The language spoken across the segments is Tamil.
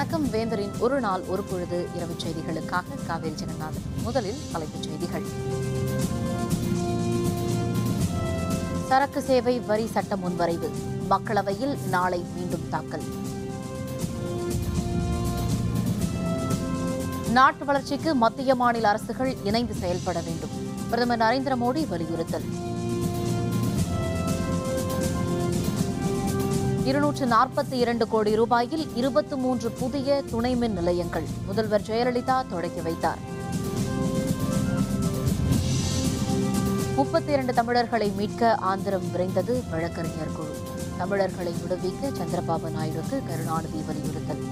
வணக்கம் வேந்தரின் ஒரு நாள் ஒரு பொழுது இரவு செய்திகளுக்காக காவேரி ஜெகநாதன் முதலில் தலைப்புச் செய்திகள் சரக்கு சேவை வரி சட்ட முன்வரைவு மக்களவையில் நாளை மீண்டும் தாக்கல் நாட்டு வளர்ச்சிக்கு மத்திய மாநில அரசுகள் இணைந்து செயல்பட வேண்டும் பிரதமர் நரேந்திர மோடி வலியுறுத்தல் இருநூற்று நாற்பத்தி இரண்டு கோடி ரூபாயில் இருபத்தி மூன்று புதிய துணை மின் நிலையங்கள் முதல்வர் ஜெயலலிதா தொடங்கி வைத்தார் முப்பத்தி இரண்டு தமிழர்களை மீட்க ஆந்திரம் விரைந்தது வழக்கறிஞர் குழு தமிழர்களை விடுவிக்க சந்திரபாபு நாயுடுக்கு கருணாநிதி வலியுறுத்தல்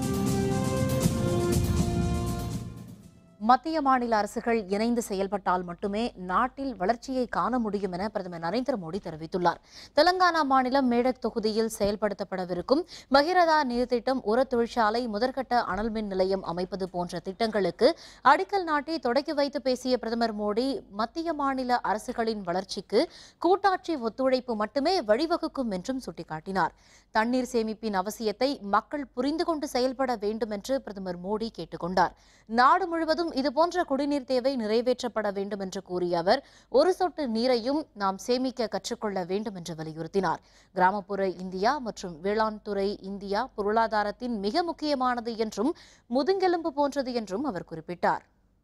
மத்திய மாநில அரசுகள் இணைந்து செயல்பட்டால் மட்டுமே நாட்டில் வளர்ச்சியை காண முடியும் என பிரதமர் நரேந்திர மோடி தெரிவித்துள்ளார் தெலங்கானா மாநிலம் மேடக் தொகுதியில் செயல்படுத்தப்படவிருக்கும் பகிரதா நீர்த்திட்டம் உர தொழிற்சாலை முதற்கட்ட அனல் மின் நிலையம் அமைப்பது போன்ற திட்டங்களுக்கு அடிக்கல் நாட்டி தொடக்கி வைத்து பேசிய பிரதமர் மோடி மத்திய மாநில அரசுகளின் வளர்ச்சிக்கு கூட்டாட்சி ஒத்துழைப்பு மட்டுமே வழிவகுக்கும் என்றும் சுட்டிக்காட்டினார் தண்ணீர் சேமிப்பின் அவசியத்தை மக்கள் புரிந்து கொண்டு செயல்பட வேண்டும் என்று பிரதமர் மோடி கேட்டுக்கொண்டார் நாடு முழுவதும் இதுபோன்ற குடிநீர் தேவை நிறைவேற்றப்பட வேண்டும் என்று கூறிய அவர் ஒரு சொட்டு நீரையும் நாம் சேமிக்க கற்றுக்கொள்ள வேண்டும் என்று வலியுறுத்தினார் கிராமப்புற இந்தியா மற்றும் வேளாண் துறை இந்தியா பொருளாதாரத்தின் மிக முக்கியமானது என்றும் முதுங்கெலும்பு போன்றது என்றும் அவர் குறிப்பிட்டார்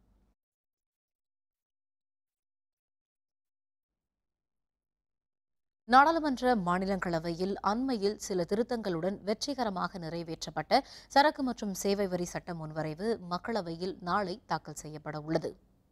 நாடாளுமன்ற மாநிலங்களவையில் அண்மையில் சில திருத்தங்களுடன் வெற்றிகரமாக நிறைவேற்றப்பட்ட சரக்கு மற்றும் சேவை வரி சட்ட முன்வரைவு மக்களவையில் நாளை தாக்கல் செய்யப்பட உள்ளது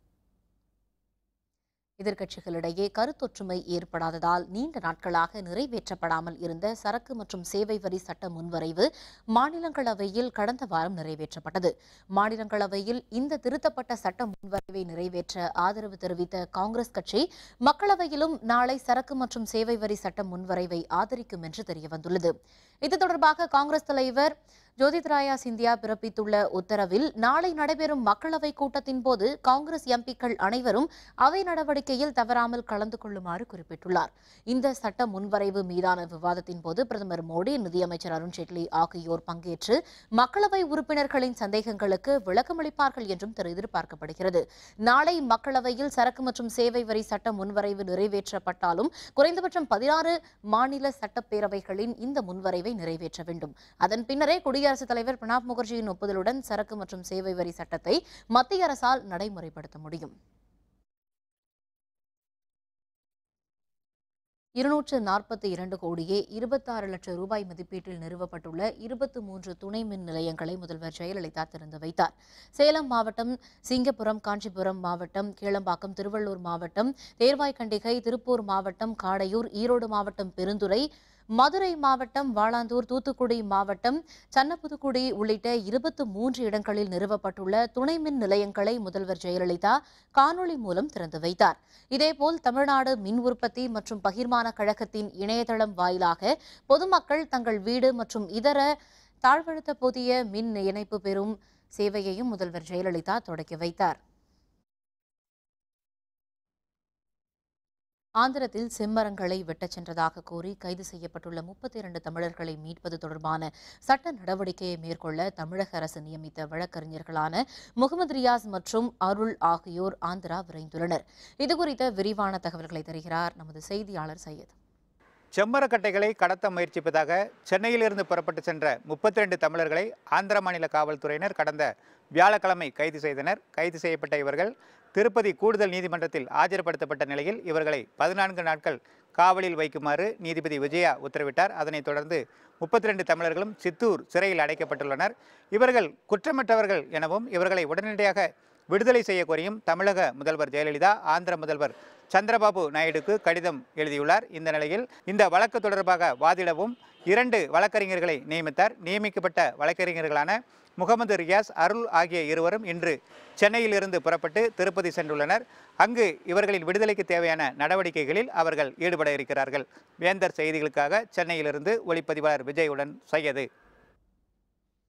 எதிர்க்கட்சிகளிடையே கருத்தொற்றுமை ஏற்படாததால் நீண்ட நாட்களாக நிறைவேற்றப்படாமல் இருந்த சரக்கு மற்றும் சேவை வரி சட்ட முன்வரைவு மாநிலங்களவையில் கடந்த வாரம் நிறைவேற்றப்பட்டது மாநிலங்களவையில் இந்த திருத்தப்பட்ட சட்ட முன்வரைவை நிறைவேற்ற ஆதரவு தெரிவித்த காங்கிரஸ் கட்சி மக்களவையிலும் நாளை சரக்கு மற்றும் சேவை வரி சட்ட முன்வரைவை ஆதரிக்கும் என்று தெரியவந்துள்ளது இது தொடர்பாக காங்கிரஸ் தலைவர் ஜோதித்ராயா சிந்தியா பிறப்பித்துள்ள உத்தரவில் நாளை நடைபெறும் மக்களவை கூட்டத்தின் போது காங்கிரஸ் எம்பிக்கள் அனைவரும் அவை நடவடிக்கையில் தவறாமல் கலந்து கொள்ளுமாறு குறிப்பிட்டுள்ளார் இந்த சட்ட முன்வரைவு மீதான விவாதத்தின் போது பிரதமர் மோடி நிதியமைச்சர் அருண்ஜேட்லி ஆகியோர் பங்கேற்று மக்களவை உறுப்பினர்களின் சந்தேகங்களுக்கு விளக்கமளிப்பார்கள் என்றும் திரு எதிர்பார்க்கப்படுகிறது நாளை மக்களவையில் சரக்கு மற்றும் சேவை வரி சட்ட முன்வரைவு நிறைவேற்றப்பட்டாலும் குறைந்தபட்சம் பதினாறு மாநில சட்டப்பேரவைகளின் இந்த முன்வரைவை நிறைவேற்ற வேண்டும் அதன் பின்னரே குடியரசுத் தலைவர் பிரணாப் முகர்ஜியின் ஒப்புதலுடன் சரக்கு மற்றும் சேவை வரி சட்டத்தை மத்திய அரசால் நடைமுறைப்படுத்த முடியும் இருநூற்று நாற்பத்தி இரண்டு கோடியே இருபத்தாறு லட்சம் ரூபாய் மதிப்பீட்டில் நிறுவப்பட்டுள்ள இருபத்தி மூன்று துணை மின் நிலையங்களை முதல்வர் ஜெயலலிதா திறந்து வைத்தார் சேலம் மாவட்டம் சிங்கப்புரம் காஞ்சிபுரம் மாவட்டம் கீழம்பாக்கம் திருவள்ளூர் மாவட்டம் தேர்வாய்கண்டிகை திருப்பூர் மாவட்டம் காடையூர் ஈரோடு மாவட்டம் பெருந்துறை மதுரை மாவட்டம் வாளாந்தூர் தூத்துக்குடி மாவட்டம் சன்னப்புதுக்குடி உள்ளிட்ட இருபத்து மூன்று இடங்களில் நிறுவப்பட்டுள்ள துணை மின் நிலையங்களை முதல்வர் ஜெயலலிதா காணொலி மூலம் திறந்து வைத்தார் இதேபோல் தமிழ்நாடு மின் உற்பத்தி மற்றும் பகிர்மான கழகத்தின் இணையதளம் வாயிலாக பொதுமக்கள் தங்கள் வீடு மற்றும் இதர தாழ்வழுத்த புதிய மின் இணைப்பு பெறும் சேவையையும் முதல்வர் ஜெயலலிதா தொடக்கி வைத்தார் ஆந்திரத்தில் செம்மரங்களை வெட்டச் சென்றதாக கூறி கைது செய்யப்பட்டுள்ள முப்பத்தி இரண்டு தமிழர்களை மீட்பது தொடர்பான சட்ட நடவடிக்கையை மேற்கொள்ள தமிழக அரசு நியமித்த வழக்கறிஞர்களான முகமது ரியாஸ் மற்றும் அருள் ஆகியோர் ஆந்திரா விரைந்துள்ளனர் இதுகுறித்த விரிவான தகவல்களை தருகிறார் நமது செய்தியாளர் சையத் செம்மரக்கட்டைகளை கடத்த முயற்சிப்பதாக சென்னையிலிருந்து புறப்பட்டு சென்ற முப்பத்தி ரெண்டு தமிழர்களை ஆந்திர மாநில காவல்துறையினர் கடந்த வியாழக்கிழமை கைது செய்தனர் கைது செய்யப்பட்ட இவர்கள் திருப்பதி கூடுதல் நீதிமன்றத்தில் ஆஜர்படுத்தப்பட்ட நிலையில் இவர்களை பதினான்கு நாட்கள் காவலில் வைக்குமாறு நீதிபதி விஜயா உத்தரவிட்டார் அதனைத் தொடர்ந்து முப்பத்தி ரெண்டு தமிழர்களும் சித்தூர் சிறையில் அடைக்கப்பட்டுள்ளனர் இவர்கள் குற்றமற்றவர்கள் எனவும் இவர்களை உடனடியாக விடுதலை செய்ய கோரியும் தமிழக முதல்வர் ஜெயலலிதா ஆந்திர முதல்வர் சந்திரபாபு நாயுடுக்கு கடிதம் எழுதியுள்ளார் இந்த நிலையில் இந்த வழக்கு தொடர்பாக வாதிடவும் இரண்டு வழக்கறிஞர்களை நியமித்தார் நியமிக்கப்பட்ட வழக்கறிஞர்களான முகமது ரியாஸ் அருள் ஆகிய இருவரும் இன்று சென்னையிலிருந்து புறப்பட்டு திருப்பதி சென்றுள்ளனர் அங்கு இவர்களின் விடுதலைக்கு தேவையான நடவடிக்கைகளில் அவர்கள் ஈடுபட இருக்கிறார்கள் வேந்தர் செய்திகளுக்காக சென்னையிலிருந்து ஒளிப்பதிவாளர் விஜயுடன் சையது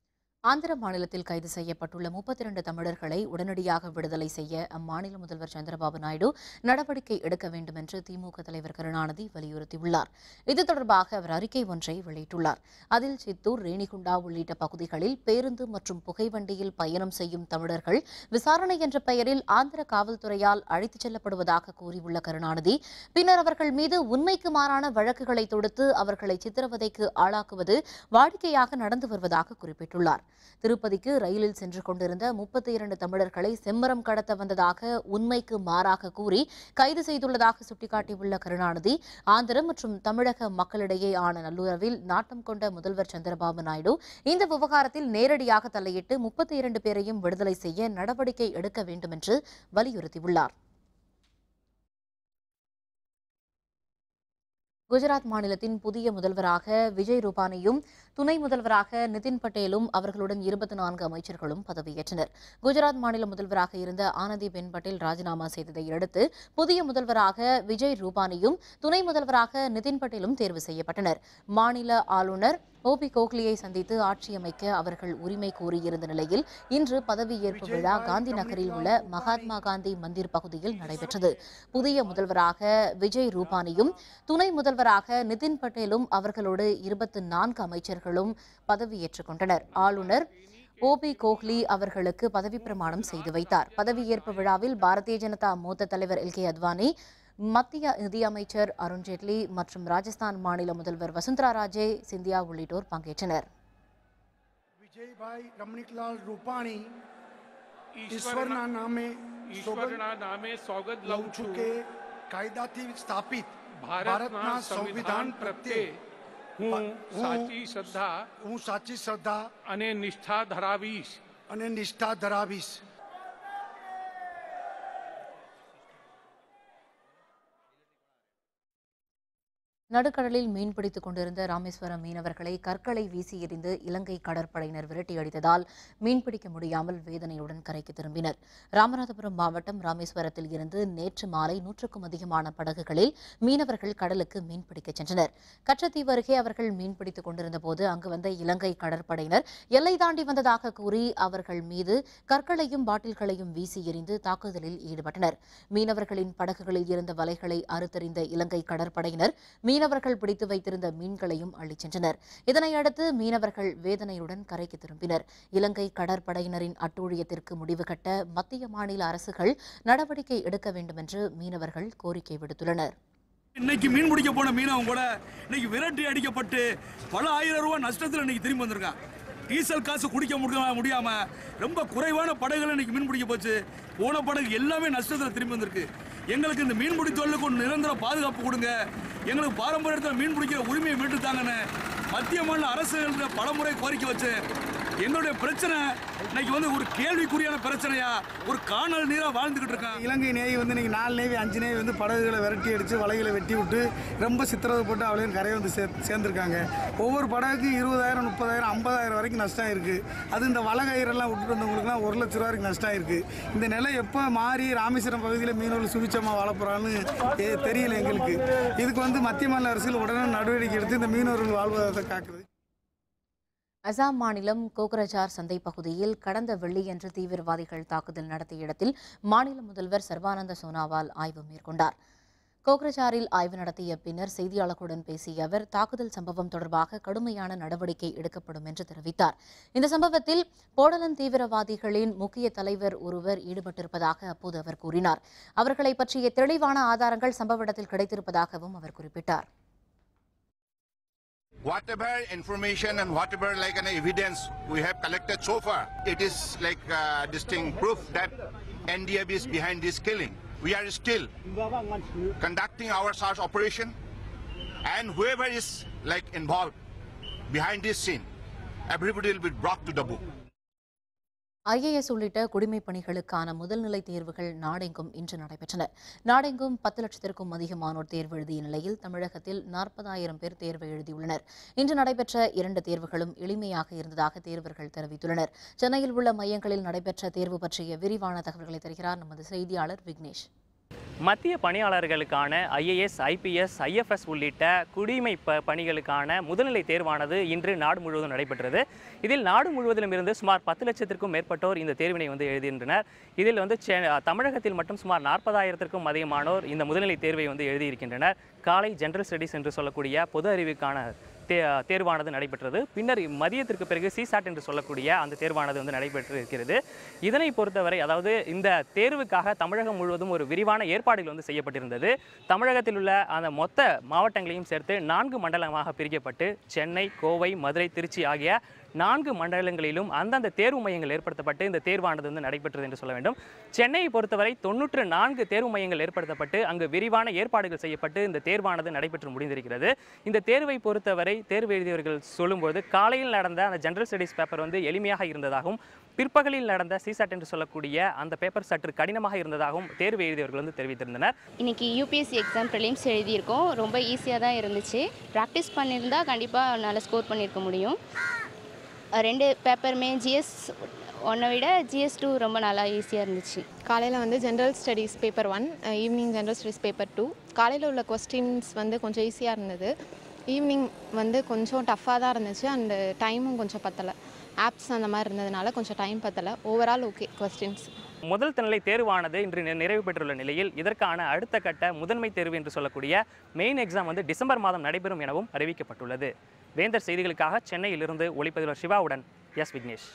ஆந்திர மாநிலத்தில் கைது செய்யப்பட்டுள்ள முப்பத்தி இரண்டு தமிழர்களை உடனடியாக விடுதலை செய்ய அம்மாநில முதல்வர் சந்திரபாபு நாயுடு நடவடிக்கை எடுக்க வேண்டும் என்று திமுக தலைவர் கருணாநிதி வலியுறுத்தியுள்ளார் இது தொடர்பாக அவர் அறிக்கை ஒன்றை வெளியிட்டுள்ளார் அதில் சித்தூர் ரேணிகுண்டா உள்ளிட்ட பகுதிகளில் பேருந்து மற்றும் புகைவண்டியில் பயணம் செய்யும் தமிழர்கள் விசாரணை என்ற பெயரில் ஆந்திர காவல்துறையால் அழைத்துச் செல்லப்படுவதாக கூறியுள்ள கருணாநிதி பின்னர் அவர்கள் மீது உண்மைக்கு மாறான வழக்குகளை தொடுத்து அவர்களை சித்திரவதைக்கு ஆளாக்குவது வாடிக்கையாக நடந்து வருவதாக குறிப்பிட்டுள்ளார் திருப்பதிக்கு ரயிலில் சென்று கொண்டிருந்த முப்பத்தி இரண்டு தமிழர்களை செம்மரம் கடத்த வந்ததாக உண்மைக்கு மாறாக கூறி கைது செய்துள்ளதாக சுட்டிக்காட்டியுள்ள கருணாநிதி ஆந்திரம் மற்றும் தமிழக மக்களிடையே ஆன நல்லுறவில் நாட்டம் கொண்ட முதல்வர் சந்திரபாபு நாயுடு இந்த விவகாரத்தில் நேரடியாக தலையிட்டு முப்பத்தி இரண்டு பேரையும் விடுதலை செய்ய நடவடிக்கை எடுக்க வேண்டும் என்று வலியுறுத்தியுள்ளார் குஜராத் மாநிலத்தின் புதிய முதல்வராக விஜய் ரூபானியும் துணை முதல்வராக நிதின் பட்டேலும் அவர்களுடன் இருபத்தி நான்கு அமைச்சர்களும் பதவியேற்றனர் குஜராத் மாநில முதல்வராக இருந்த ஆனந்திபென் பட்டேல் ராஜினாமா செய்ததை அடுத்து புதிய முதல்வராக விஜய் ரூபானியும் துணை முதல்வராக நிதின் பட்டேலும் தேர்வு செய்யப்பட்டனர் மாநில ஆளுநர் ஓபி கோக்லியை சந்தித்து ஆட்சி அமைக்க அவர்கள் உரிமை கோரியிருந்த நிலையில் இன்று பதவியேற்பு விழா காந்தி நகரில் உள்ள மகாத்மா காந்தி மந்திர் பகுதியில் நடைபெற்றது புதிய முதல்வராக விஜய் ரூபானியும் துணை முதல்வராக நிதின் பட்டேலும் அவர்களோடு இருபத்தி நான்கு அமைச்சர்களும் பதவியேற்றுக் கொண்டனர் ஆளுநர் ஓபி கோஹ்லி அவர்களுக்கு பதவிப் பிரமாணம் செய்து வைத்தார் பதவியேற்பு விழாவில் பாரதிய ஜனதா மூத்த தலைவர் எல் கே அத்வானி மத்திய நிதியமைச்சர் அருண்ஜேட்லி மற்றும் ராஜஸ்தான் மாநில முதல்வர் வசுந்தரா ராஜே சிந்தியா உள்ளிட்டோர் பங்கேற்றனர் વિજયભાઈ રમણીકલાલ રૂપાણી ઈશ્વરના ઈશ્વરના નામે ઈશ્વરના નામે સોગંદ લઉં લઉં છું છું કે કાયદાથી સ્થાપિત ભારતના સંવિધાન પ્રત્યે હું હું સાચી શ્રદ્ધા હું સાચી શ્રદ્ધા અને નિષ્ઠા ધરાવીશ અને નિષ્ઠા ધરાવીશ நடுக்கடலில் மீன்பிடித்துக் கொண்டிருந்த ராமேஸ்வரம் மீனவர்களை கற்களை வீசி எறிந்து இலங்கை கடற்படையினர் விரட்டியடித்ததால் மீன்பிடிக்க முடியாமல் வேதனையுடன் கரைக்கு திரும்பினர் ராமநாதபுரம் மாவட்டம் ராமேஸ்வரத்தில் இருந்து நேற்று மாலை நூற்றுக்கும் அதிகமான படகுகளில் மீனவர்கள் கடலுக்கு மீன்பிடிக்கச் சென்றனர் கச்சத்தீவு அருகே அவர்கள் மீன்பிடித்துக் கொண்டிருந்த போது அங்கு வந்த இலங்கை கடற்படையினர் எல்லை தாண்டி வந்ததாக கூறி அவர்கள் மீது கற்களையும் பாட்டில்களையும் வீசி எறிந்து தாக்குதலில் ஈடுபட்டனர் மீனவர்களின் படகுகளில் இருந்த வலைகளை அறுத்தறிந்த இலங்கை கடற்படையினர் மீனவர்கள் பிடித்து வைத்திருந்த மீன்களையும் அள்ளிச் சென்றனர் இதனையடுத்து மீனவர்கள் வேதனையுடன் கரைக்கு திரும்பினர் இலங்கை கடற்படையினரின் அட்டூழியத்திற்கு முடிவு கட்ட மத்திய மாநில அரசுகள் நடவடிக்கை எடுக்க வேண்டும் என்று மீனவர்கள் கோரிக்கை விடுத்துள்ளனர் இன்னைக்கு மீன் பிடிக்க போன மீனவன் கூட இன்னைக்கு விரட்டி அடிக்கப்பட்டு பல ஆயிரம் ரூபாய் நஷ்டத்தில் இன்னைக்கு திரும்பி வந்திருக்கான் டீசல் காசு குடிக்க முடிய முடியாம ரொம்ப குறைவான படகுகள் இன்னைக்கு மீன் பிடிக்க போச்சு போன படகு எல்லாமே நஷ்டத்தில் திரும்பி வந்திருக்கு எங்களுக்கு இந்த மீன்பிடி தொழிலுக்கு ஒரு நிரந்தர பாதுகாப்பு கொடுங்க எங்களுக்கு பாரம்பரியத்தில் மீன் பிடிக்கிற உரிமையை மீட்டு தாங்கன்னு மத்திய மாநில அரசுகள்கிட்ட பலமுறை கோரிக்கை வச்சு எங்களுடைய பிரச்சனை இன்னைக்கு வந்து ஒரு கேள்விக்குறியான பிரச்சனையா ஒரு காணல் நீரா வாழ்ந்துகிட்டு இருக்கான் இலங்கை நேவி வந்து இன்னைக்கு நாலு நேவி அஞ்சு நேவி வந்து படகுகளை விரட்டி அடித்து வலைகளை வெட்டி விட்டு ரொம்ப சித்திரவதை போட்டு அவளையும் கரையை வந்து சே சேர்ந்துருக்காங்க ஒவ்வொரு படகுக்கு இருபதாயிரம் முப்பதாயிரம் ஐம்பதாயிரம் வரைக்கும் நஷ்டம் இருக்குது அது இந்த வலை கயிறெல்லாம் விட்டுட்டு வந்தவங்களுக்குலாம் ஒரு லட்ச ரூபா வரைக்கும் நஷ்டம் இருக்குது இந்த நிலை எப்போ மாறி ராமேஸ்வரம் பகுதியில் மீனவர்கள் சுபிச்சமாக வாழப்போகிறான்னு தெரியல எங்களுக்கு இதுக்கு வந்து மத்திய மாநில அரசுகள் உடனே நடவடிக்கை எடுத்து இந்த மீனவர்கள் வாழ்வாதாரத்தை காக்குது அசாம் மாநிலம் கோக்ரஜார் சந்தை பகுதியில் கடந்த வெள்ளியன்று தீவிரவாதிகள் தாக்குதல் நடத்திய இடத்தில் மாநில முதல்வர் சர்பானந்த சோனாவால் ஆய்வு மேற்கொண்டார் கோக்ரஜாரில் ஆய்வு நடத்திய பின்னர் செய்தியாளர்களுடன் பேசிய அவர் தாக்குதல் சம்பவம் தொடர்பாக கடுமையான நடவடிக்கை எடுக்கப்படும் என்று தெரிவித்தார் இந்த சம்பவத்தில் போடலன் தீவிரவாதிகளின் முக்கிய தலைவர் ஒருவர் ஈடுபட்டிருப்பதாக அப்போது அவர் கூறினார் அவர்களை பற்றிய தெளிவான ஆதாரங்கள் சம்பவ இடத்தில் கிடைத்திருப்பதாகவும் அவர் குறிப்பிட்டார் whatever information and whatever like an evidence we have collected so far, it is like uh, distinct proof that NDF is behind this killing. We are still conducting our search operation, and whoever is like involved behind this scene, everybody will be brought to the book. IAS உள்ளிட்ட குடிமைப் பணிகளுக்கான முதல்நிலை தேர்வுகள் நாடெங்கும் இன்று நடைபெற்றன நாடெங்கும் பத்து லட்சத்திற்கும் அதிகமானோர் தேர்வு எழுதிய நிலையில் தமிழகத்தில் நாற்பதாயிரம் பேர் தேர்வு எழுதியுள்ளனர் இன்று நடைபெற்ற இரண்டு தேர்வுகளும் எளிமையாக இருந்ததாக தேர்வர்கள் தெரிவித்துள்ளனர் சென்னையில் உள்ள மையங்களில் நடைபெற்ற தேர்வு பற்றிய விரிவான தகவல்களை தருகிறார் நமது செய்தியாளர் விக்னேஷ் மத்திய பணியாளர்களுக்கான ஐஏஎஸ் ஐபிஎஸ் ஐஎஃப்எஸ் உள்ளிட்ட குடிமை ப பணிகளுக்கான முதுநிலை தேர்வானது இன்று நாடு முழுவதும் நடைபெற்றது இதில் நாடு முழுவதிலும் இருந்து சுமார் பத்து லட்சத்திற்கும் மேற்பட்டோர் இந்த தேர்வினை வந்து எழுதுகின்றனர் இதில் வந்து செ தமிழகத்தில் மட்டும் சுமார் நாற்பதாயிரத்திற்கும் அதிகமானோர் இந்த முதுநிலை தேர்வை வந்து எழுதியிருக்கின்றனர் காலை ஜெனரல் ஸ்டடீஸ் என்று சொல்லக்கூடிய பொது அறிவுக்கான தே தேர்வானது நடைபெற்றது பின்னர் மதியத்திற்கு பிறகு சிசாட் என்று சொல்லக்கூடிய அந்த தேர்வானது வந்து நடைபெற்று இருக்கிறது இதனை பொறுத்தவரை அதாவது இந்த தேர்வுக்காக தமிழகம் முழுவதும் ஒரு விரிவான ஏற்பாடுகள் வந்து செய்யப்பட்டிருந்தது தமிழகத்தில் உள்ள அந்த மொத்த மாவட்டங்களையும் சேர்த்து நான்கு மண்டலமாக பிரிக்கப்பட்டு சென்னை கோவை மதுரை திருச்சி ஆகிய நான்கு மண்டலங்களிலும் அந்தந்த தேர்வு மையங்கள் ஏற்படுத்தப்பட்டு இந்த தேர்வானது வந்து நடைபெற்றது என்று சொல்ல வேண்டும் சென்னையை பொறுத்தவரை தொன்னூற்று நான்கு தேர்வு மையங்கள் ஏற்படுத்தப்பட்டு அங்கு விரிவான ஏற்பாடுகள் செய்யப்பட்டு இந்த தேர்வானது நடைபெற்று முடிந்திருக்கிறது இந்த தேர்வை பொறுத்தவரை தேர்வு எழுதியவர்கள் சொல்லும்போது காலையில் நடந்த அந்த ஜெனரல் ஸ்டடீஸ் பேப்பர் வந்து எளிமையாக இருந்ததாகவும் பிற்பகலில் நடந்த சிசாட் என்று சொல்லக்கூடிய அந்த பேப்பர் சற்று கடினமாக இருந்ததாகவும் தேர்வு எழுதியவர்கள் வந்து தெரிவித்திருந்தனர் இன்னைக்கு யூபிஎஸ்சி எக்ஸாம் ப்ரிலிம்ஸ் எழுதியிருக்கோம் ரொம்ப ஈஸியாக தான் இருந்துச்சு ப்ராக்டிஸ் பண்ணியிருந்தா கண்டிப்பாக நல்லா ஸ்கோர் பண்ணியிருக்க முடியும் அஹ் ரெண்டு பேப்பருமே ஜிஎஸ் ஒன்றை விட ஜிஎஸ் டூ ரொம்ப நல்லா ஈஸியாக இருந்துச்சு காலையில் வந்து general studies paper one evening general studies paper two காலையில் உள்ள கொஸ்டின்ஸ் வந்து கொஞ்சம் ஈஸியாக இருந்தது ஈவினிங் வந்து கொஞ்சம் டஃப்பாக தான் இருந்துச்சு அண்டு டைமும் கொஞ்சம் பத்தலை ஆப்ஸ் அந்த மாதிரி இருந்ததுனால கொஞ்சம் டைம் பத்தலை ஓவரால் ஓகே கொஸ்டின்ஸ் முதல் தநிலை தேர்வானது இன்று நி- நிறைவு பெற்றுள்ள நிலையில் இதற்கான அடுத்த கட்ட முதன்மை தேர்வு என்று சொல்லக்கூடிய மெயின் எக்ஸாம் வந்து டிசம்பர் மாதம் நடைபெறும் எனவும் அறிவிக்கப்பட்டுள்ளது வேந்தர் செய்திகளுக்காக சென்னையிலிருந்து ஒளிப்பதிவர் சிவாவுடன் எஸ் விக்னேஷ்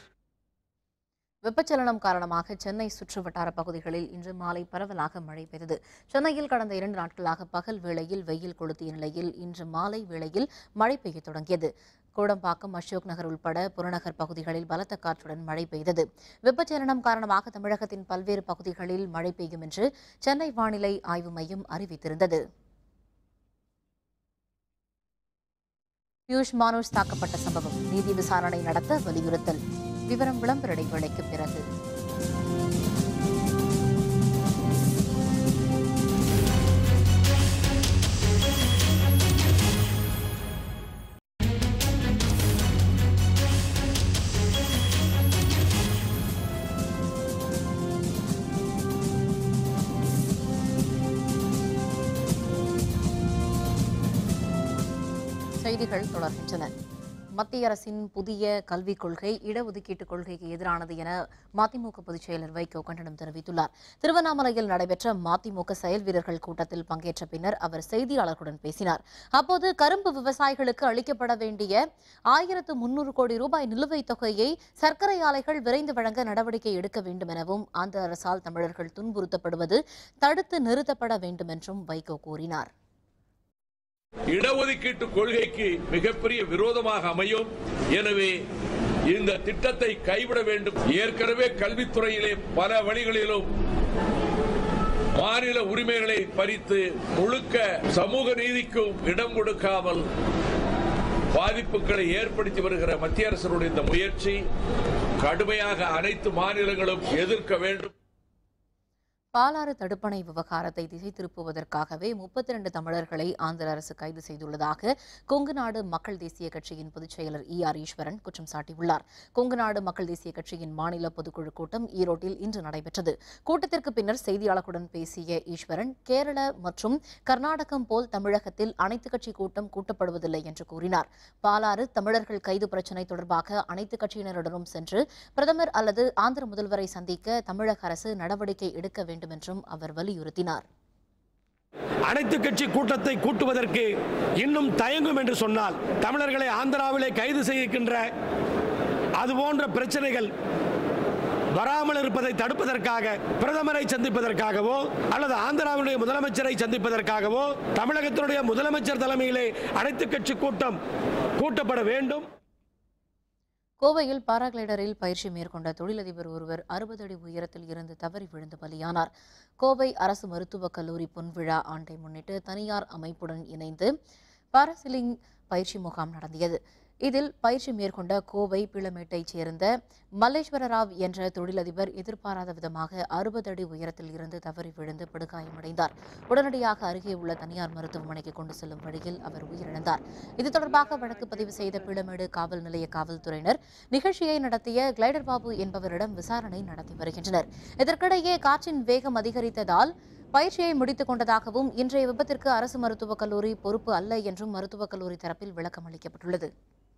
வெப்பச்சலனம் காரணமாக சென்னை சுற்றுவட்டார பகுதிகளில் இன்று மாலை பரவலாக மழை பெய்தது சென்னையில் கடந்த இரண்டு நாட்களாக பகல் வேளையில் வெயில் கொளுத்திய நிலையில் இன்று மாலை வேளையில் மழை பெய்யத் தொடங்கியது கோடம்பாக்கம் அசோக் நகர் உள்பட புறநகர் பகுதிகளில் பலத்த காற்றுடன் மழை பெய்தது வெப்பச்சலனம் காரணமாக தமிழகத்தின் பல்வேறு பகுதிகளில் மழை பெய்யும் என்று சென்னை வானிலை ஆய்வு மையம் அறிவித்திருந்தது பியூஷ் மானோஸ் தாக்கப்பட்ட சம்பவம் நீதி விசாரணை நடத்த வலியுறுத்தல் விவரம் விளம்பர இடைவேளைக்கு பிறகு செய்திகள் தொடர்கின்றன மத்திய அரசின் புதிய கல்விக் கொள்கை இடஒதுக்கீட்டு கொள்கைக்கு எதிரானது என மதிமுக பொதுச் செயலர் வைகோ கண்டனம் தெரிவித்துள்ளார் திருவண்ணாமலையில் நடைபெற்ற மதிமுக செயல் வீரர்கள் கூட்டத்தில் பங்கேற்ற பின்னர் அவர் செய்தியாளர்களுடன் பேசினார் அப்போது கரும்பு விவசாயிகளுக்கு அளிக்கப்பட வேண்டிய ஆயிரத்து முன்னூறு கோடி ரூபாய் நிலுவைத் தொகையை சர்க்கரை ஆலைகள் விரைந்து வழங்க நடவடிக்கை எடுக்க வேண்டும் எனவும் அந்த அரசால் தமிழர்கள் துன்புறுத்தப்படுவது தடுத்து நிறுத்தப்பட வேண்டும் என்றும் வைகோ கூறினார் இடஒதுக்கீட்டு கொள்கைக்கு மிகப்பெரிய விரோதமாக அமையும் எனவே இந்த திட்டத்தை கைவிட வேண்டும் ஏற்கனவே கல்வித்துறையிலே பல வழிகளிலும் மாநில உரிமைகளை பறித்து முழுக்க சமூக நீதிக்கும் இடம் கொடுக்காமல் பாதிப்புகளை ஏற்படுத்தி வருகிற மத்திய அரசினுடைய இந்த முயற்சி கடுமையாக அனைத்து மாநிலங்களும் எதிர்க்க வேண்டும் பாலாறு தடுப்பணை விவகாரத்தை திசை திருப்புவதற்காகவே முப்பத்தி ரெண்டு தமிழர்களை ஆந்திர அரசு கைது செய்துள்ளதாக கொங்கு நாடு மக்கள் தேசிய கட்சியின் பொதுச் செயலர் இ ஆர் ஈஸ்வரன் குற்றம் சாட்டியுள்ளார் கொங்கு நாடு மக்கள் தேசிய கட்சியின் மாநில பொதுக்குழு கூட்டம் ஈரோட்டில் இன்று நடைபெற்றது கூட்டத்திற்கு பின்னர் செய்தியாளர்களுடன் பேசிய ஈஸ்வரன் கேரள மற்றும் கர்நாடகம் போல் தமிழகத்தில் அனைத்துக் கட்சி கூட்டம் கூட்டப்படுவதில்லை என்று கூறினார் பாலாறு தமிழர்கள் கைது பிரச்சினை தொடர்பாக அனைத்து கட்சியினருடனும் சென்று பிரதமர் அல்லது ஆந்திர முதல்வரை சந்திக்க தமிழக அரசு நடவடிக்கை எடுக்க வேண்டும் என்றும் அவர் வலியுறுத்தினார் அனைத்து கட்சி கூட்டத்தை கூட்டுவதற்கு இன்னும் தயங்கும் என்று சொன்னால் தமிழர்களை ஆந்திராவிலே கைது செய்கின்ற அதுபோன்ற பிரச்சனைகள் வராமல் இருப்பதை தடுப்பதற்காக பிரதமரை சந்திப்பதற்காகவோ அல்லது ஆந்திராவினுடைய முதலமைச்சரை சந்திப்பதற்காகவோ தமிழகத்தினுடைய முதலமைச்சர் தலைமையிலே அனைத்து கட்சி கூட்டம் கூட்டப்பட வேண்டும் கோவையில் பாராகிளைடரில் பயிற்சி மேற்கொண்ட தொழிலதிபர் ஒருவர் அறுபது அடி உயரத்தில் இருந்து தவறி விழுந்து பலியானார் கோவை அரசு மருத்துவக் கல்லூரி பொன்விழா ஆண்டை முன்னிட்டு தனியார் அமைப்புடன் இணைந்து பாராசிலிங் பயிற்சி முகாம் நடத்தியது இதில் பயிற்சி மேற்கொண்ட கோவை பிளமேட்டைச் சேர்ந்த மல்லேஸ்வர ராவ் என்ற தொழிலதிபர் எதிர்பாராத விதமாக அறுபது அடி உயரத்தில் இருந்து தவறி விழுந்து படுகாயமடைந்தார் உடனடியாக அருகே உள்ள தனியார் மருத்துவமனைக்கு கொண்டு செல்லும் வழியில் அவர் உயிரிழந்தார் இது தொடர்பாக வழக்கு பதிவு செய்த பிளமேடு காவல் நிலைய காவல்துறையினர் நிகழ்ச்சியை நடத்திய கிளைடர் பாபு என்பவரிடம் விசாரணை நடத்தி வருகின்றனர் இதற்கிடையே காற்றின் வேகம் அதிகரித்ததால் பயிற்சியை முடித்துக் கொண்டதாகவும் இன்றைய விபத்திற்கு அரசு மருத்துவக் கல்லூரி பொறுப்பு அல்ல என்றும் மருத்துவக் கல்லூரி தரப்பில் விளக்கம் அளிக்கப்பட்டுள்ளது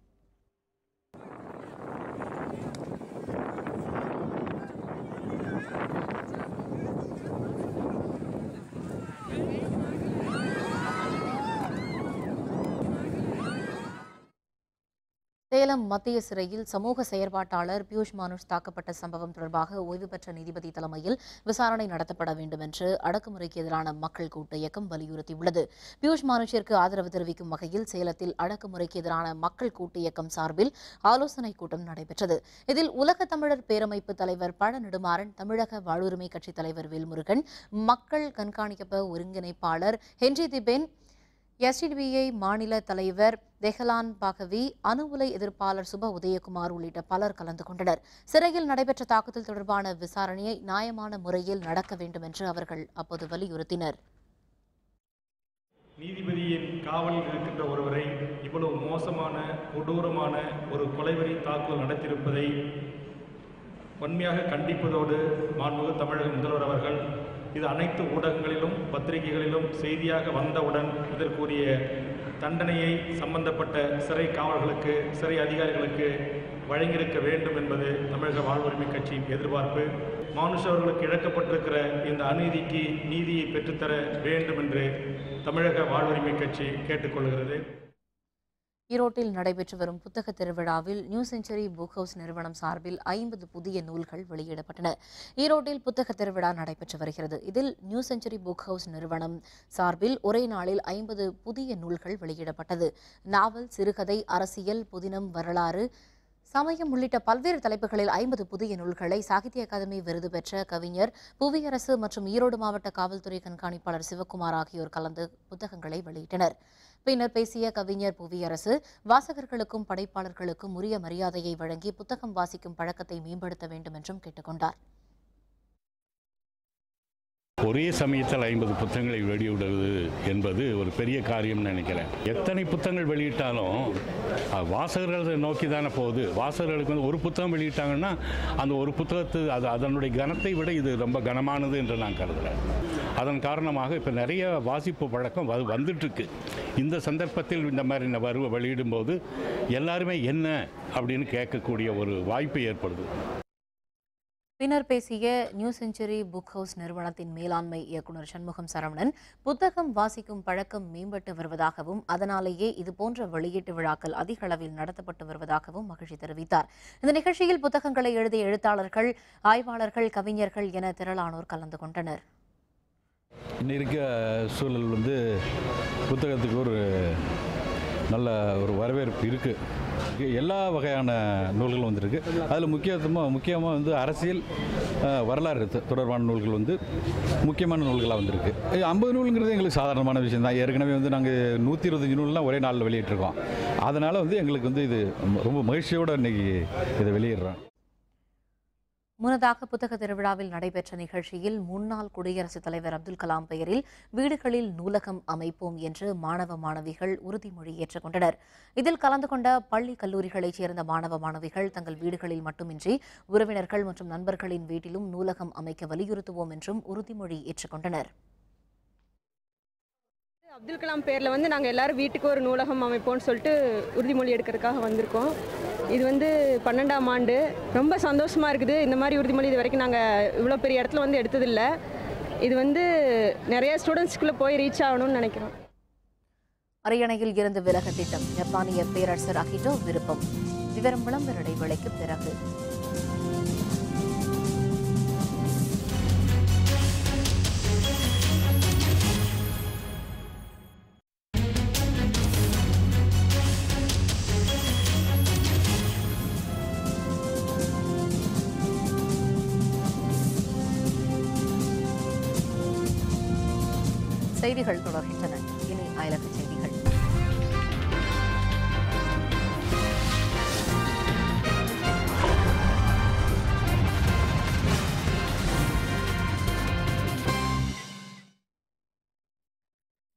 சேலம் மத்திய சிறையில் சமூக செயற்பாட்டாளர் பியூஷ் மானுஷ் தாக்கப்பட்ட சம்பவம் தொடர்பாக ஓய்வு பெற்ற நீதிபதி தலைமையில் விசாரணை நடத்தப்பட வேண்டும் என்று அடக்குமுறைக்கு எதிரான மக்கள் கூட்டு இயக்கம் வலியுறுத்தியுள்ளது பியூஷ் மானுஷிற்கு ஆதரவு தெரிவிக்கும் வகையில் சேலத்தில் அடக்குமுறைக்கு எதிரான மக்கள் கூட்டு இயக்கம் சார்பில் ஆலோசனைக் கூட்டம் நடைபெற்றது இதில் உலக தமிழர் பேரமைப்பு தலைவர் பழ நெடுமாறன் தமிழக வாழ்வுரிமை கட்சித் தலைவர் வேல்முருகன் மக்கள் கண்காணிக்கப்ப ஒருங்கிணைப்பாளர் ஹென்றி திபென் எஸ்டிபிஐ மாநில தலைவர் தெஹலான் பாகவி அணு உலை எதிர்ப்பாளர் சுப உதயகுமார் உள்ளிட்ட பலர் கலந்து கொண்டனர் சிறையில் நடைபெற்ற தாக்குதல் தொடர்பான விசாரணையை நியாயமான முறையில் நடக்க வேண்டும் என்று அவர்கள் அப்போது வலியுறுத்தினர் நீதிபதியின் காவலில் இருக்கின்ற ஒருவரை இவ்வளவு மோசமான கொடூரமான ஒரு கொலைவெறி தாக்குதல் நடத்தியிருப்பதை வன்மையாக கண்டிப்பதோடு மாண்புமிகு தமிழக முதல்வர் அவர்கள் இது அனைத்து ஊடகங்களிலும் பத்திரிகைகளிலும் செய்தியாக வந்தவுடன் இதற்குரிய தண்டனையை சம்பந்தப்பட்ட சிறை காவலர்களுக்கு சிறை அதிகாரிகளுக்கு வழங்கியிருக்க வேண்டும் என்பது தமிழக வாழ்வுரிமை கட்சியின் எதிர்பார்ப்பு மானுஷ் அவர்களுக்கு இழக்கப்பட்டிருக்கிற இந்த அநீதிக்கு நீதியை பெற்றுத்தர வேண்டும் என்று தமிழக வாழ்வுரிமை கட்சி கேட்டுக்கொள்கிறது ஈரோட்டில் நடைபெற்று வரும் புத்தக திருவிழாவில் நியூ செஞ்சுரி புக் ஹவுஸ் நிறுவனம் சார்பில் ஐம்பது புதிய நூல்கள் வெளியிடப்பட்டன ஈரோட்டில் புத்தக திருவிழா நடைபெற்று வருகிறது இதில் நியூ செஞ்சுரி புக் ஹவுஸ் நிறுவனம் சார்பில் ஒரே நாளில் ஐம்பது புதிய நூல்கள் வெளியிடப்பட்டது நாவல் சிறுகதை அரசியல் புதினம் வரலாறு சமயம் உள்ளிட்ட பல்வேறு தலைப்புகளில் ஐம்பது புதிய நூல்களை சாகித்ய அகாதமி விருது பெற்ற கவிஞர் புவியரசு மற்றும் ஈரோடு மாவட்ட காவல்துறை கண்காணிப்பாளர் சிவக்குமார் ஆகியோர் கலந்து புத்தகங்களை வெளியிட்டனர் பின்னர் பேசிய கவிஞர் புவியரசு வாசகர்களுக்கும் படைப்பாளர்களுக்கும் உரிய மரியாதையை வழங்கி புத்தகம் வாசிக்கும் பழக்கத்தை மேம்படுத்த வேண்டும் என்றும் கேட்டுக்கொண்டார் ஒரே சமயத்தில் ஐம்பது புத்தகங்களை வெளியிடுவது என்பது ஒரு பெரிய காரியம்னு நினைக்கிறேன் எத்தனை புத்தகங்கள் வெளியிட்டாலும் அது வாசகர்களை நோக்கி தானே போகுது வாசகர்களுக்கு வந்து ஒரு புத்தகம் வெளியிட்டாங்கன்னா அந்த ஒரு புத்தகத்து அது அதனுடைய கனத்தை விட இது ரொம்ப கனமானது என்று நான் கருதுகிறேன் அதன் காரணமாக இப்போ நிறைய வாசிப்பு பழக்கம் வ வந்துட்டுருக்கு இந்த சந்தர்ப்பத்தில் இந்த மாதிரி இந்த வருவ வெளியிடும்போது எல்லாருமே என்ன அப்படின்னு கேட்கக்கூடிய ஒரு வாய்ப்பு ஏற்படுது பின்னர் பேசிய நியூ செஞ்சுரி புக் ஹவுஸ் நிறுவனத்தின் மேலாண்மை இயக்குநர் சண்முகம் சரவணன் புத்தகம் வாசிக்கும் பழக்கம் மேம்பட்டு வருவதாகவும் அதனாலேயே இதுபோன்ற வெளியீட்டு விழாக்கள் அதிக அளவில் நடத்தப்பட்டு வருவதாகவும் மகிழ்ச்சி தெரிவித்தார் இந்த நிகழ்ச்சியில் புத்தகங்களை எழுதிய எழுத்தாளர்கள் ஆய்வாளர்கள் கவிஞர்கள் என திரளானோர் கலந்து கொண்டனர் இன்னும் இருக்க சூழல் வந்து புத்தகத்துக்கு ஒரு நல்ல ஒரு வரவேற்பு இருக்குது எல்லா வகையான நூல்களும் வந்திருக்கு அதில் முக்கியத்துவமாக முக்கியமாக வந்து அரசியல் அஹ், வரலாறு தொ- தொடர்பான நூல்கள் வந்து முக்கியமான நூல்களாக வந்திருக்கு இது ஐம்பது நூலுங்கிறது எங்களுக்கு சாதாரணமான விஷயம் தான் ஏற்கனவே வந்து நாங்கள் நூற்றி இருபத்தஞ்சி நூல்லாம் ஒரே நாளில் வெளியிட்டிருக்கோம் அதனால் வந்து எங்களுக்கு வந்து இது ரொம்ப மகிழ்ச்சியோடு இன்னைக்கு இதை வெளியிடுறோம் முன்னதாக புத்தக திருவிழாவில் நடைபெற்ற நிகழ்ச்சியில் முன்னாள் குடியரசுத் தலைவர் அப்துல் கலாம் பெயரில் வீடுகளில் நூலகம் அமைப்போம் என்று மாணவ மாணவிகள் உறுதிமொழி ஏற்றுக்கொண்டனர் இதில் கலந்து கொண்ட பள்ளி கல்லூரிகளைச் சேர்ந்த மாணவ மாணவிகள் தங்கள் வீடுகளில் மட்டுமின்றி உறவினர்கள் மற்றும் நண்பர்களின் வீட்டிலும் நூலகம் அமைக்க வலியுறுத்துவோம் என்றும் உறுதிமொழி ஏற்றுக்கொண்டனர் அப்துல் கலாம் பேரில் வந்து நாங்கள் எல்லாரும் வீட்டுக்கு ஒரு நூலகம் அமைப்போம்னு சொல்லிட்டு உறுதிமொழி எடுக்கிறதுக்காக வந்திருக்கோம் இது வந்து பன்னெண்டாம் ஆண்டு ரொம்ப சந்தோஷமாக இருக்குது இந்த மாதிரி உறுதிமொழி இது வரைக்கும் நாங்கள் இவ்வளோ பெரிய இடத்துல வந்து எடுத்ததில்லை இது வந்து நிறைய ஸ்டூடெண்ட்ஸ்குள்ளே போய் ரீச் ஆகணும்னு நினைக்கிறோம் அரியணையில் இருந்து விலக திட்டம் ஜப்பானிய பேரரசர் அகிட்டோ விருப்பம் விவரம் விளம்பர இடைவேளைக்கு பிறகு செய்திகள் தொடர்கின்றன இனி அயலக செய்திகள்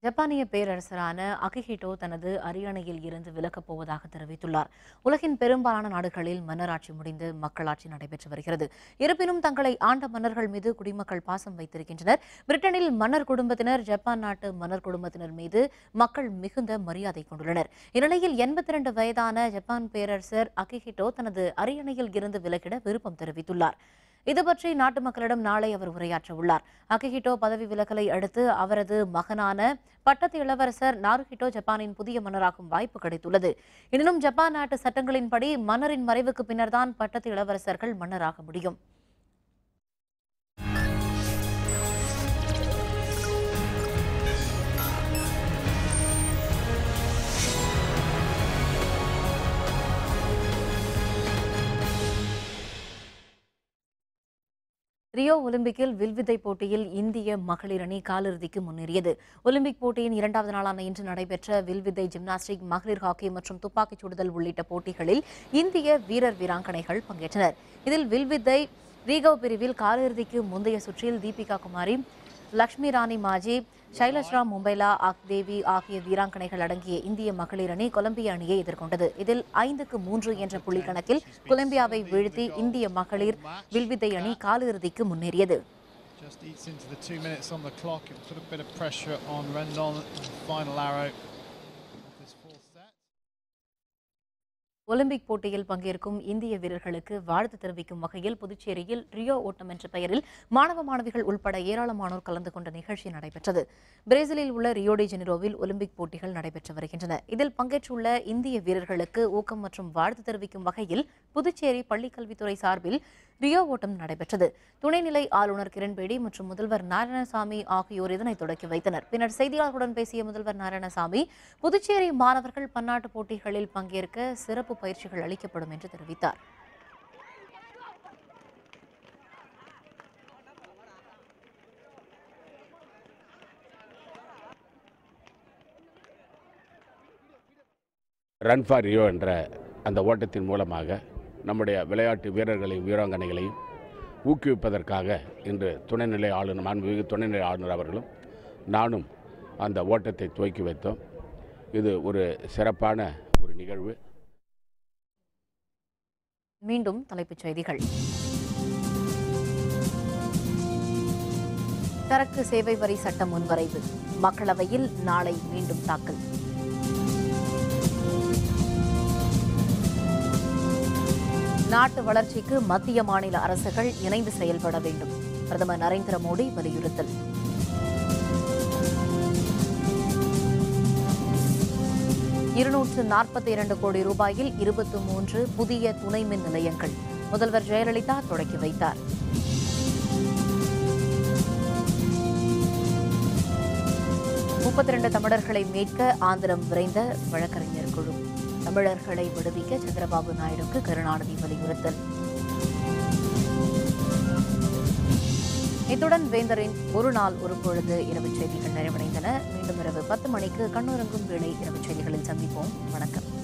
ஜப்பானிய பேரரசரான அகிஹிட்டோ தனது அரியணையில் இருந்து விலகப் போவதாக தெரிவித்துள்ளார் உலகின் பெரும்பாலான நாடுகளில் மன்னராட்சி முடிந்து மக்களாட்சி நடைபெற்று வருகிறது இருப்பினும் தங்களை ஆண்ட மன்னர்கள் மீது குடிமக்கள் பாசம் வைத்திருக்கின்றனர் பிரிட்டனில் மன்னர் குடும்பத்தினர் ஜப்பான் நாட்டு மன்னர் குடும்பத்தினர் மீது மக்கள் மிகுந்த மரியாதை கொண்டுள்ளனர் இந்நிலையில் எண்பத்தி இரண்டு வயதான ஜப்பான் பேரரசர் அகிஹிட்டோ தனது அரியணையில் இருந்து விலகிட விருப்பம் தெரிவித்துள்ளார் இது பற்றி நாட்டு மக்களிடம் நாளை அவர் உரையாற்ற உள்ளார் அகிஹிட்டோ பதவி விலகலை அடுத்து அவரது மகனான பட்டத்து இளவரசர் நாருஹிட்டோ ஜப்பானின் புதிய மன்னராகும் வாய்ப்பு கிடைத்துள்ளது எனினும் ஜப்பான் நாட்டு சட்டங்களின்படி மன்னரின் மறைவுக்கு பின்னர்தான் பட்டத்து இளவரசர்கள் மன்னராக முடியும் ரியோ ஒலிம்பிக்கில் வில்வித்தை போட்டியில் இந்திய மகளிர் அணி காலிறுதிக்கு முன்னேறியது ஒலிம்பிக் போட்டியின் இரண்டாவது நாளான இன்று நடைபெற்ற வில்வித்தை ஜிம்னாஸ்டிக் மகளிர் ஹாக்கி மற்றும் துப்பாக்கிச் சுடுதல் உள்ளிட்ட போட்டிகளில் இந்திய வீரர் வீராங்கனைகள் பங்கேற்றனர் இதில் வில்வித்தை ரீகவ் பிரிவில் காலிறுதிக்கு முந்தைய சுற்றில் தீபிகா குமாரி லக்ஷ்மி ராணி மாஜி சைலஷ்ராம் மும்பைலா தேவி ஆகிய வீராங்கனைகள் அடங்கிய இந்திய மகளிர் அணி கொலம்பியா அணியை எதிர்கொண்டது இதில் ஐந்துக்கு மூன்று என்ற புள்ளி கணக்கில் கொலம்பியாவை வீழ்த்தி இந்திய மகளிர் வில்வித்தை அணி காலிறுதிக்கு முன்னேறியது Just eats into the two minutes on the clock and put a bit of pressure on Rendon. Final arrow. Olympic போட்டியில் பங்கேற்கும் இந்திய வீரர்களுக்கு வாழ்த்து தெரிவிக்கும் வகையில் புதுச்சேரியில் ரியோ ஓட்டம் என்ற பெயரில் மாணவ மாணவிகள் உள்பட ஏராளமானோர் கலந்து கொண்ட நிகழ்ச்சி நடைபெற்றது பிரேசிலில் உள்ள ரியோ டி ஜெனிரோவில் ஒலிம்பிக் போட்டிகள் நடைபெற்று வருகின்றன இதில் பங்கேற்றுள்ள இந்திய வீரர்களுக்கு ஊக்கம் மற்றும் வாழ்த்து தெரிவிக்கும் வகையில் புதுச்சேரி பள்ளிக்கல்வித்துறை சார்பில் ரியோ ஓட்டம் நடைபெற்றது துணைநிலை ஆளுநர் கிரண்பேடி மற்றும் முதல்வர் நாராயணசாமி ஆகியோர் இதனை தொடக்கி வைத்தனர் பின்னர் செய்தியாளர்களுடன் பேசிய முதல்வர் நாராயணசாமி புதுச்சேரி மாணவர்கள் பன்னாட்டு போட்டிகளில் பங்கேற்க சிறப்பு பயிற்சிகள் அளிக்கப்படும் என்று தெரிவித்தார் ரன் ஃபார் ரியோ என்ற அந்த ஓட்டத்தின் மூலமாக நம்முடைய விளையாட்டு வீரர்களையும் வீராங்கனைகளையும் ஊக்குவிப்பதற்காக இன்று துணைநிலை ஆளுநர் மாண்புமிகு துணைநிலை ஆளுநர் அவர்களும் நானும் அந்த ஓட்டத்தை துவக்கி வைத்தோம் இது ஒரு சிறப்பான ஒரு நிகழ்வு மீண்டும் தலைப்புச் செய்திகள் சரக்கு சேவை வரி சட்ட முன்வரைவு மக்களவையில் நாளை மீண்டும் தாக்கல் நாட்டு வளர்ச்சிக்கு மத்திய மாநில அரசுகள் இணைந்து செயல்பட வேண்டும் பிரதமர் நரேந்திர மோடி வலியுறுத்தல் இருநூற்று நாற்பத்தி இரண்டு கோடி ரூபாயில் இருபத்தி மூன்று புதிய துணை மின் நிலையங்கள் முதல்வர் ஜெயலலிதா தொடக்கி வைத்தார் முப்பத்தி இரண்டு தமிழர்களை மீட்க ஆந்திரம் விரைந்த வழக்கறிஞர் குழு தமிழர்களை விடுவிக்க சந்திரபாபு நாயுடுக்கு கருணாநிதி வலியுறுத்தல் இத்துடன் வேந்தரின் ஒரு நாள் ஒரு பொழுது இரவு செய்திகள் நிறைவடைந்தன மீண்டும் இரவு பத்து மணிக்கு கண்ணுறங்கும் வேளை இரவு செய்திகளில் சந்திப்போம் வணக்கம்